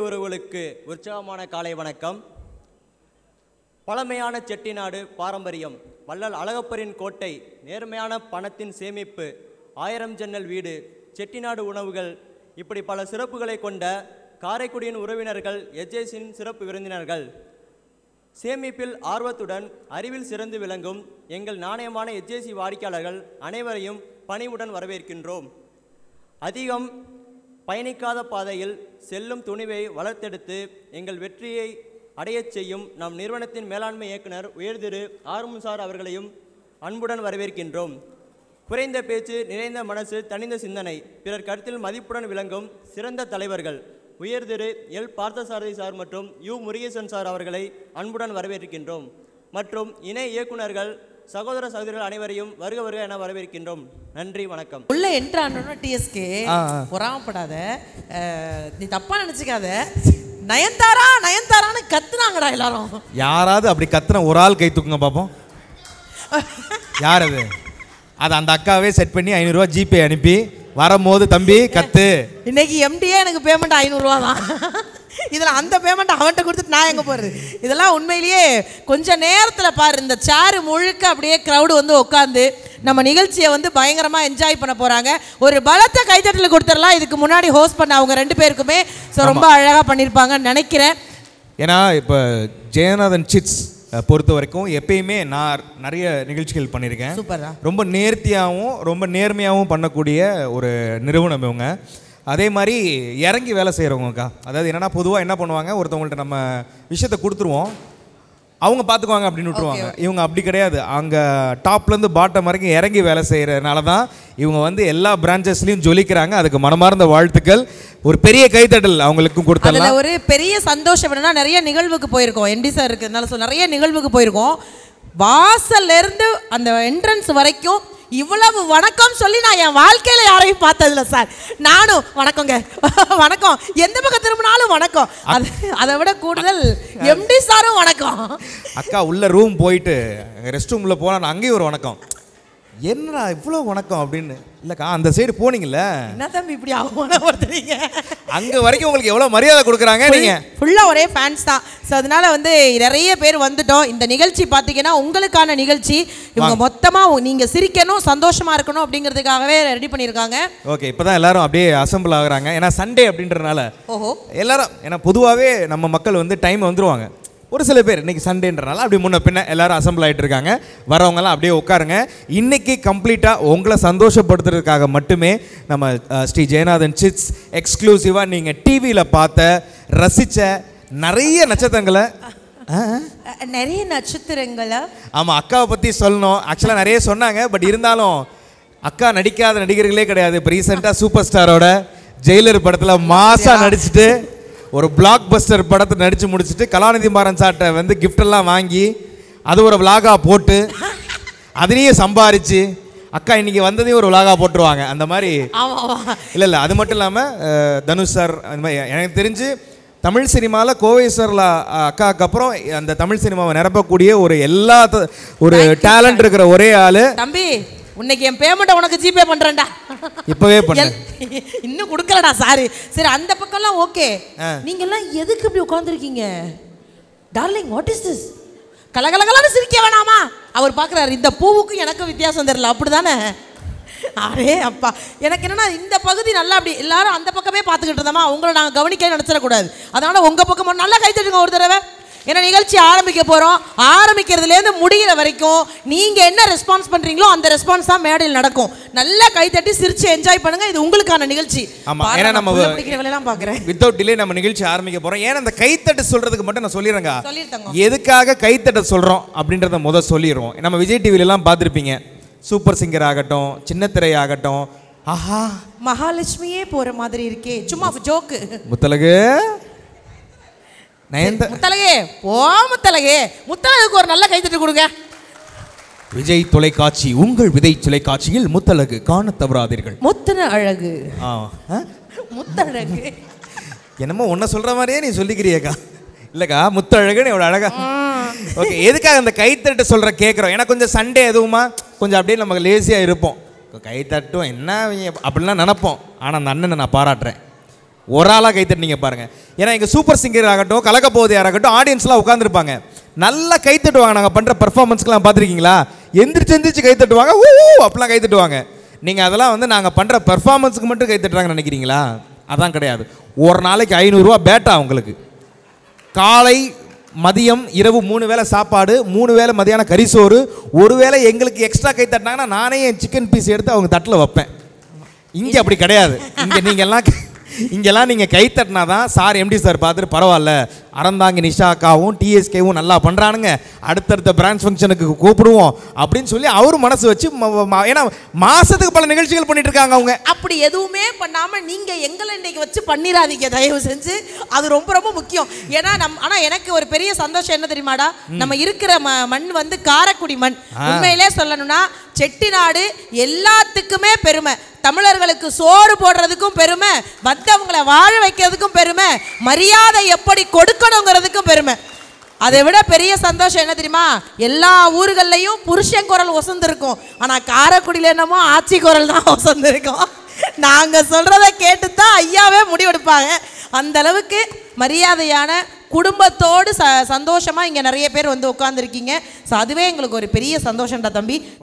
உறவுகளுக்கு உற்சாகமான காலை வணக்கம் பழமையான செட்டிநாடு பாரம்பரியம் வள்ளல் அழகப்பரின் கோட்டை நேர்மையான பணத்தின் சேமிப்பு ஆயிரம் ஜன்னல் வீடு செட்டிநாடு உணவுகள் இப்படி பல சிறப்புகளை கொண்ட காரைக்குடியின் உறவினர்கள் எஜேசின் சிறப்பு விருந்தினர்கள் சேமிப்பில் ஆர்வத்துடன் அறிவில் சிறந்து விளங்கும் எங்கள் நாணயமான எஜேசி வாடிக்கையாளர்கள் அனைவரையும் பணிவுடன் வரவேற்கின்றோம் அதிகம் பயணிக்காத பாதையில் செல்லும் துணிவை வளர்த்தெடுத்து எங்கள் வெற்றியை அடையச் செய்யும் நம் நிறுவனத்தின் மேலாண்மை இயக்குனர் உயர்திரு ஆர்முன் சார் அவர்களையும் அன்புடன் வரவேற்கின்றோம் குறைந்த பேச்சு நிறைந்த மனசு தனிந்த சிந்தனை பிறர் கருத்தில் மதிப்புடன் விளங்கும் சிறந்த தலைவர்கள் உயர்திரு எல் பார்த்தசாரதி சார் மற்றும் யு முருகேசன் சார் அவர்களை அன்புடன் வரவேற்கின்றோம் மற்றும் இணை இயக்குனர்கள் சகோதர சகோதரிகள் அனைவரையும் வருக வருக என வரவேற்கின்றோம் நன்றி வணக்கம் உள்ள என்ட்ரு ஆனோன்னா டிஎஸ்கே ஆ, ஆ. பொறாமப்படாத அஹ், நீ தப்பா நினைச்சுக்காத நயன்தாரா நயன்தாரான்னு கத்துனாங்கடா எல்லாரும் யாராவது அப்படி கத்துன ஒரு ஆள் கை தூக்குங்க பார்ப்போம் யார் அது அது அந்த அக்காவே செட் பண்ணி ஐநூறுரூவா ஜிபே அனுப்பி வரும்போது தம்பி கத்து இன்னைக்கு எம்டியே எனக்கு பேமெண்ட் ஐநூறுரூவா தான் இதில் அந்த பேமெண்ட் அவன்கிட்ட கொடுத்துட்டு நான் எங்கே போகிறது இதெல்லாம் உண்மையிலேயே கொஞ்ச நேரத்தில் பாரு இந்த சேரு முழுக்க அப்படியே க்ரௌடு வந்து உட்காந்து நம்ம நிகழ்ச்சியை வந்து பயங்கரமாக என்ஜாய் பண்ண போகிறாங்க ஒரு பலத்த கைத்தட்டல் கொடுத்துடலாம் இதுக்கு முன்னாடி ஹோஸ்ட் பண்ண அவங்க ரெண்டு பேருக்குமே ஸோ ரொம்ப அழகாக பண்ணியிருப்பாங்கன்னு நினைக்கிறேன் ஏன்னா இப்போ ஜெயநாதன் சிட்ஸ் அஹ், பொறுத்த வரைக்கும் எப்பயுமே நான் நிறைய நிகழ்ச்சிகள் பண்ணியிருக்கேன் சூப்பரா ரொம்ப நேர்த்தியாகவும் ரொம்ப நேர்மையாகவும் பண்ணக்கூடிய ஒரு நிறுவனம் இவங்க அதே மாதிரி இறங்கி வேலை செய்கிறவங்கக்கா அதாவது என்னன்னா பொதுவாக என்ன பண்ணுவாங்க ஒருத்தவங்கள்ட்ட நம்ம விஷயத்தை கொடுத்துருவோம் அவங்க பார்த்துக்குவாங்க அப்படின்னு விட்டுருவாங்க இவங்க அப்படி கிடையாது அங்கே டாப்லேருந்து பாட்டம் வரைக்கும் இறங்கி வேலை செய்கிறதுனால தான் இவங்க வந்து எல்லா பிரான்ச்சஸ்லையும் ஜொலிக்கிறாங்க அதுக்கு மனமார்ந்த வாழ்த்துக்கள் ஒரு பெரிய கைத்தட்டல் அவங்களுக்கும் கொடுத்துடலாம் அதில் ஒரு பெரிய சந்தோஷம் என்னன்னா நிறைய நிகழ்வுக்கு போயிருக்கோம் என்டி சார் இருக்கிறதுனால ஸோ நிறைய நிகழ்வுக்கு போயிருக்கோம் வாசல்ல இருந்து அந்த என்ட்ரன்ஸ் வரைக்கும் இவ்வளவு வணக்கம் சொல்லி நான் என் வாழ்க்கையில யாரையும் பார்த்ததில்ல சார் நானும் வணக்கங்க வணக்கம் எந்த பக்கம் திரும்பினாலும் வணக்கம் அது அதை விட கூடுதல் எம்டி சாரும் வணக்கம் அக்கா உள்ள ரூம் போயிட்டு ரெஸ்ட் ரூமில் போனால் அங்கேயும் ஒரு வணக்கம் என்னடா இவ்வளோ வணக்கம் அப்படின்னு இல்லைக்கா அந்த சைடு போனீங்கல்ல என்ன தம்பி இப்படி அவமானப்படுத்துறீங்க அங்கே வரைக்கும் உங்களுக்கு எவ்வளோ மரியாதை கொடுக்குறாங்க நீங்கள் ஃபுல்லாக ஒரே ஃபேன்ஸ் தான் ஸோ அதனால வந்து நிறைய பேர் வந்துட்டோம் இந்த நிகழ்ச்சி பார்த்தீங்கன்னா உங்களுக்கான நிகழ்ச்சி இவங்க மொத்தமாக நீங்கள் சிரிக்கணும் சந்தோஷமா இருக்கணும் அப்படிங்கிறதுக்காகவே ரெடி பண்ணியிருக்காங்க ஓகே இப்போ தான் எல்லாரும் அப்படியே அசம்பிள் ஆகுறாங்க ஏன்னா சண்டே அப்படின்றனால ஓஹோ எல்லாரும் ஏன்னா பொதுவாகவே நம்ம மக்கள் வந்து டைம் வந்துருவாங்க ஒரு சில பேர் இன்னைக்கு சண்டேன்றனால அப்படி முன்ன பின்ன எல்லாரும் அசம்பிள் ஆகிட்டு இருக்காங்க வரவங்கலாம் அப்படியே உட்காருங்க இன்னைக்கு கம்ப்ளீட்டாக உங்களை சந்தோஷப்படுத்துறதுக்காக மட்டுமே நம்ம அஹ், ஸ்ரீ ஜெயநாதன் சிட்ஸ் எக்ஸ்க்ளூசிவாக நீங்கள் டிவியில் பார்த்த ரசித்த நிறைய நட்சத்திரங்களை ஆ நிறைய நட்சத்திரங்களா ஆமாம் அக்காவை பற்றி சொல்லணும் ஆக்சுவலாக நிறைய சொன்னாங்க பட் இருந்தாலும் அக்கா நடிக்காத நடிகர்களே கிடையாது இப்போ ரீசெண்டாக சூப்பர் ஸ்டாரோட ஜெயிலர் படத்தில் மாசாக நடிச்சுட்டு ஒரு பிளாக் பஸ்டர் படத்தை நடித்து முடிச்சுட்டு கலாநிதி மாறன் சார்ட்ட வந்து gift எல்லாம் வாங்கி அது ஒரு விலாகாக போட்டு அதுலேயும் சம்பாரிச்சு அக்கா இன்னைக்கு வந்ததையும் ஒரு விலாகா போட்டுருவாங்க அந்த மாதிரி ஆமா ஆமா இல்லை இல்லை அது மட்டும் இல்லாமல் தனுஷ் சார் அந்த மாதிரி எனக்கு தெரிஞ்சு தமிழ் சினிமாவில் கோவை சார்ல அக்காவுக்கு அப்புறம் அந்த தமிழ் சினிமாவை நிரப்பக்கூடிய ஒரு எல்லா த- ஒரு டேலண்ட் இருக்கிற ஒரே ஆள் தம்பி இன்னைக்கு என் பேமெண்ட்டை உனக்கு ஜிபே பண்றேன்டா இப்போவே பண்ண எல்- இன்னும் கொடுக்கலடா சாரி சரி அந்த பக்கம்லாம் ஓகே நீங்க எல்லாம் எதுக்கு இப்படி உட்காந்துருக்கீங்க டார்லிங் வாட் இஸ் திஸ் கலகலகலன்னு சிரிக்க வேணாமா அவர் பார்க்குறாரு இந்த பூவுக்கும் எனக்கும் வித்தியாசம் தெரியல அப்படிதானே அரே அப்பா எனக்கு என்னன்னா இந்த பகுதி நல்லா அப்படி எல்லாரும் அந்த பக்கமே பார்த்துக்கிட்டு இருந்தோமா உங்களை நாங்கள் கவனிக்க நினச்சிடக்கூடாது அதனால உங்க பக்கம் மட்டும் நல்லா கை தட்டுங்க ஒரு தடவை ஏன்னா நிகழ்ச்சி ஆரம்பிக்க போகிறோம் ஆரம்பிக்கிறதுலேருந்து முடிகிற வரைக்கும் நீங்கள் என்ன ரெஸ்பான்ஸ் பண்ணுறீங்களோ அந்த ரெஸ்பான்ஸ் தான் மேடையில் நடக்கும் நல்லா கை தட்டி சிரிச்சு என்ஜாய் பண்ணுங்க இது உங்களுக்கான நிகழ்ச்சி ஆமா, பாரு, ஏன்னா நான் நம்ம புள்ள பிடிக்கிற வேலையெல்லாம் பார்க்குறேன் வித்தவுட் டிலே நம்ம நிகழ்ச்சி ஆரம்பிக்க போகிறோம் ஏன்னா அந்த கைத்தட்டு சொல்கிறதுக்கு மட்டும் நான் சொல்லிடுறேங்க சொல்லிருத்தங்க எதுக்காக கைத்தட்ட சொல்கிறோம் அப்படின்றத முத சொல்லிடுவோம் நம்ம விஜய் டிவிலலாம் பார்த்துருப்பீங்க சூப்பர் சிங்கர் ஆகட்டும் சின்னத்திரை ஆகட்டும் ஆஹா மகாலட்சுமியே போற மாதிரி இருக்கே சும்மா ஜோக்கு முத்தலகு நயந்த முத்தலகே போ முத்தலகே முத்தலகுக்கு ஒரு நல்ல கைத்தட்டு கொடுங்க விஜய் தொலைக்காட்சி உங்கள் விதை தொலைக்காட்சியில் முத்தலகு காண தவறாதீர்கள் முத்தன அழகு ஆ ஆ? முத்தழகு என்னமோ உன்னை சொல்ற மாதிரியே நீ சொல்லிக்கிறியக்கா இல்லக்கா முத்தழகுன்னு எவ்வளோ அழகா ஓகே எதுக்காக அந்த கைத்தட்டு சொல்ற கேட்குறோம் ஏன்னா கொஞ்சம் சண்டே எதுவுமா கொஞ்சம் அப்படியே நம்ம லேசியாக இருப்போம் கைத்தட்டும் என்ன இவங்க அப்படிலாம் நினைப்போம் ஆனால் அந்த அண்ணனை நான் பாராட்டுறேன் ஒரு ஆளாக கைத்தட்டினீங்க பாருங்க ஏன்னா எங்கள் சூப்பர் சிங்கர் ஆகட்டும் கலக்கப்போதையார் ஆகட்டும் ஆடியன்ஸ்லாம் உட்காந்துருப்பாங்க நல்லா கைத்தட்டுவாங்க நாங்கள் பண்ணுற பெர்ஃபார்மன்ஸ்க்குலாம் பார்த்துருக்கீங்களா எந்திரிச்சு எந்திரிச்சு கைத்தட்டுவாங்க ஊ ஊ, அப்படிலாம் கைத்தட்டுவாங்க நீங்கள் அதெல்லாம் வந்து நாங்கள் பண்ணுற பெர்ஃபார்மன்ஸுக்கு மட்டும் கைத்தட்டுறாங்கன்னு நினைக்கிறீங்களா அதான் கிடையாது ஒரு நாளைக்கு ஐநூறுரூவா பேட்டா உங்களுக்கு காலை மதியம் இரவு மூணு வேளை சாப்பாடு மூணு வேளை மதியானம் கறிசோறு ஒரு வேளை எங்களுக்கு எக்ஸ்ட்ரா கை தட்டினாங்கன்னா நானே என் சிக்கன் பீஸ் எடுத்து அவங்க தட்டில் வைப்பேன் இங்கே அப்படி கிடையாது இங்கே நீங்கள்லாம் இங்கெல்லாம் நீங்கள் கை தட்டினா தான் சார் எம்டி சார் பார்த்துட்டு பரவாயில்ல அறந்தாங்கி நிஷா அக்காவும் டிஎஸ்கேவும் நல்லா பண்ணுறானுங்க அடுத்தடுத்த பிரான்ச் ஃபங்க்ஷனுக்கு கூப்பிடுவோம் அப்படின்னு சொல்லி அவர் மனசு வச்சு ம- ம- ஏன்னா மாதத்துக்கு பல நிகழ்ச்சிகள் பண்ணிட்டு இருக்காங்க அவங்க அப்படி எதுவுமே பண்ணாம நீங்க எங்களை இன்னைக்கு வச்சு பண்ணிராதீங்க தயவு செஞ்சு அது ரொம்ப ரொம்ப முக்கியம் ஏன்னா நம் ஆனா எனக்கு ஒரு பெரிய சந்தோஷம் என்ன தெரியுமாடா நம்ம இருக்கிற ம- மண் வந்து காரைக்குடி மண் உண்மையிலே சொல்லணும்னா செட்டிநாடு எல்லாத்துக்குமே பெருமை தமிழர்களுக்கு சோறு போடுறதுக்கும் பெருமை வந்தவங்களை வாழ வைக்கிறதுக்கும் பெருமை மரியாதை எப்படி கொடுக்கணுங்கிறதுக்கும் பெருமை அதை விட பெரிய சந்தோஷம் என்ன தெரியுமா எல்லா ஊர்கள்லையும் புருஷன் குரல் ஒசந்திருக்கும் ஆனா காரைக்குடியில என்னமோ ஆட்சி குரல் தான் ஒசந்திருக்கும் நாங்க சொல்றத கேட்டு தான் ஐயாவே முடிவெடுப்பாங்க அந்த அளவுக்கு மரியாதையான குடும்பத்தோடு ச சந்தோஷமா இங்க நிறைய பேர் வந்து உட்காந்துருக்கீங்க ஸோ அதுவே எங்களுக்கு ஒரு பெரிய சந்தோஷம்டா தம்பி